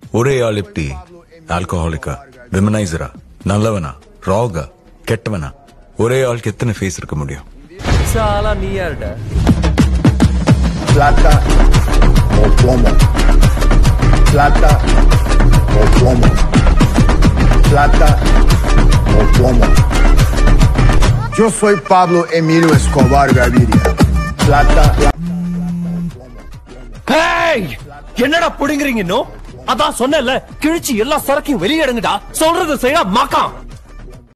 ஒரே ஆள் எப்படி ஆல்கஹாலிக்கா விமனைசரா நல்லவனா ராகா கெட்டவனா ஒரே ஆளுக்கு எத்தனை ஃபேஸ் இருக்க முடியும் சாலா நீ யாருடா plata o plomo. Plata o plomo. Plata o plomo. Yo soy Pablo Emilio Escobar Gaviria. Plata. ஏய் என்னடா புடுங்குறீங்க இன்னும் அதான் சொன்னேன்ல கிழிச்சு எல்லா சரக்கையும் வெளியேடுங்கடா சொல்றது செய்யா மாக்கான்